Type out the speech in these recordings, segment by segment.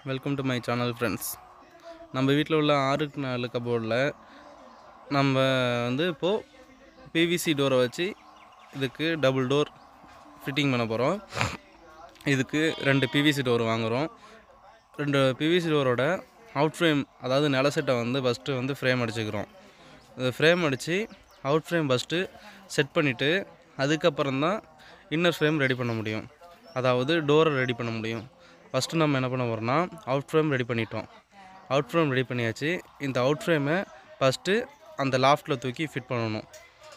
welcome to my channel friends நம்ம வீட்டில் உள்ள ஆறுக்கு நாலு கபோர்டில் நம்ம வந்து இப்போது பிவிசி டோரை வச்சு இதுக்கு டபுள் டோர் ஃபிட்டிங் பண்ண போகிறோம் இதுக்கு ரெண்டு பிவிசி டோர் வாங்குகிறோம் ரெண்டு பிவிசி டோரோட அவுட் ஃப்ரேம் அதாவது நில செட்டை வந்து ஃபஸ்ட்டு வந்து ஃப்ரேம் அடிச்சுக்கிறோம் இது ஃப்ரேம் அடித்து அவுட் ஃப்ரேம் ஃபஸ்ட்டு செட் பண்ணிவிட்டு அதுக்கப்புறம் தான் இன்னர் ஃப்ரேம் ரெடி பண்ண முடியும் அதாவது டோரை ரெடி பண்ண முடியும் ஃபஸ்ட்டு நம்ம என்ன பண்ண போகிறோம்னா அவுட் ஃப்ரேம் ரெடி பண்ணிட்டோம் அவுட் ஃப்ரேம் ரெடி பண்ணியாச்சு இந்த அவுட் ஃப்ரேமை ஃபஸ்ட்டு அந்த லாஃப்ட்டில் தூக்கி ஃபிட் பண்ணணும்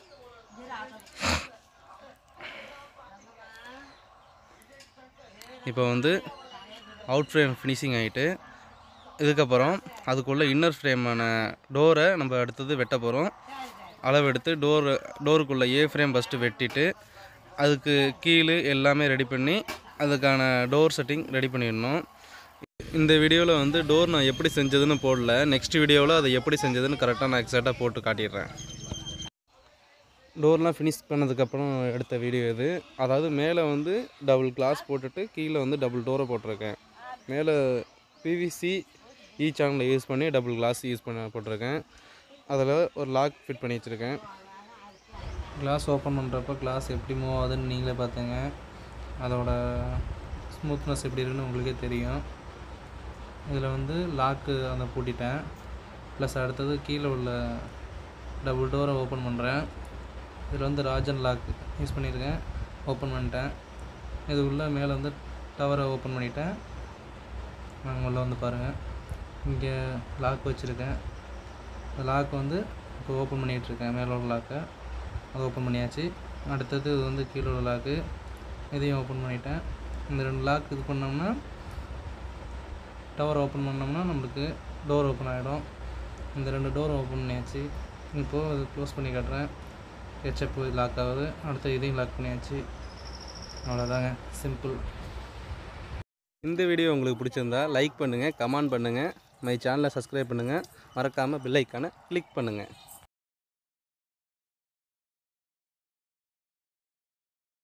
இப்போ வந்து அவுட் ஃப்ரேம் ஃபினிஷிங் ஆகிட்டு இதுக்கப்புறம் அதுக்குள்ளே இன்னர் ஃப்ரேமான டோரை நம்ம அடுத்தது வெட்ட போகிறோம் அளவெடுத்து டோர் டோருக்குள்ளே ஏ ஃப்ரேம் ஃபஸ்ட்டு வெட்டிட்டு அதுக்கு கீழே எல்லாமே ரெடி பண்ணி அதுக்கான டோர் செட்டிங் ரெடி பண்ணிடணும் இந்த வீடியோவில் வந்து டோர் நான் எப்படி செஞ்சதுன்னு போடல நெக்ஸ்ட் வீடியோவில் அதை எப்படி செஞ்சதுன்னு கரெக்டாக நான் எக்ஸாக்டாக போட்டு காட்டிடுறேன் டோர்லாம் ஃபினிஷ் பண்ணதுக்கப்புறம் எடுத்த வீடியோ இது அதாவது மேலே வந்து டபுள் கிளாஸ் போட்டுட்டு கீழே வந்து டபுள் டோரை போட்டிருக்கேன் மேலே பிவிசி இ சேனலில் யூஸ் பண்ணி டபுள் கிளாஸ் யூஸ் பண்ண போட்டிருக்கேன் அதில் ஒரு லாக் ஃபிட் பண்ணி வச்சுருக்கேன் கிளாஸ் ஓப்பன் பண்ணுறப்ப கிளாஸ் எப்படி மூவ் ஆகுதுன்னு நீங்களே பார்த்துங்க அதோட ஸ்மூத்னஸ் எப்படி இருக்குன்னு உங்களுக்கே தெரியும் இதில் வந்து லாக்கு அந்த பூட்டிட்டேன் ப்ளஸ் அடுத்தது கீழே உள்ள டபுள் டோரை ஓப்பன் பண்ணுறேன் இதில் வந்து ராஜன் லாக் யூஸ் பண்ணியிருக்கேன் ஓப்பன் பண்ணிட்டேன் இது உள்ள மேலே வந்து டவரை ஓப்பன் பண்ணிட்டேன் நாங்கள் உள்ள வந்து பாருங்கள் இங்கே லாக் வச்சுருக்கேன் இந்த லாக் வந்து இப்போ ஓப்பன் பண்ணிகிட்ருக்கேன் மேலே உள்ள லாக்கை அது ஓப்பன் பண்ணியாச்சு அடுத்தது இது வந்து கீழே உள்ள லாக்கு இதையும் ஓப்பன் பண்ணிட்டேன் இந்த ரெண்டு லாக் இது பண்ணோம்னா டவர் ஓப்பன் பண்ணோம்னா நம்மளுக்கு டோர் ஓப்பன் ஆகிடும் இந்த ரெண்டு டோர் ஓப்பன் பண்ணியாச்சு இப்போது இது க்ளோஸ் பண்ணி காட்டுறேன் ஹெச்எப் லாக் ஆகுது அடுத்து இதையும் லாக் பண்ணியாச்சு அவ்வளோதாங்க சிம்பிள் இந்த வீடியோ உங்களுக்கு பிடிச்சிருந்தா லைக் பண்ணுங்கள் கமெண்ட் பண்ணுங்கள் மை சேனலை சப்ஸ்கிரைப் பண்ணுங்கள் மறக்காமல் பெல் ஐக்கானை கிளிக் பண்ணுங்கள்